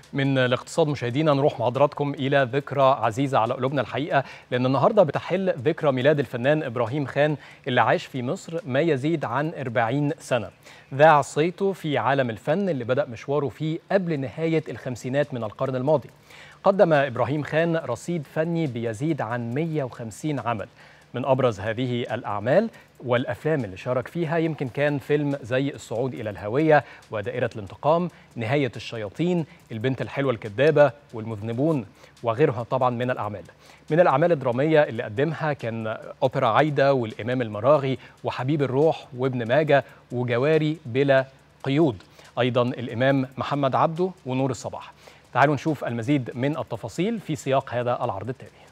من الاقتصاد مشاهدينا نروح مع حضراتكم الى ذكرى عزيزه على قلوبنا الحقيقه لان النهارده بتحل ذكرى ميلاد الفنان ابراهيم خان اللي عاش في مصر ما يزيد عن 40 سنه. ذاع صيته في عالم الفن اللي بدا مشواره فيه قبل نهايه الخمسينات من القرن الماضي. قدم ابراهيم خان رصيد فني بيزيد عن 150 عمل. من ابرز هذه الاعمال والافلام اللي شارك فيها يمكن كان فيلم زي الصعود الى الهويه ودائره الانتقام نهايه الشياطين البنت الحلوه الكذابه والمذنبون وغيرها طبعا من الاعمال من الاعمال الدراميه اللي قدمها كان اوبرا عايده والامام المراغي وحبيب الروح وابن ماجه وجواري بلا قيود ايضا الامام محمد عبده ونور الصباح تعالوا نشوف المزيد من التفاصيل في سياق هذا العرض التالي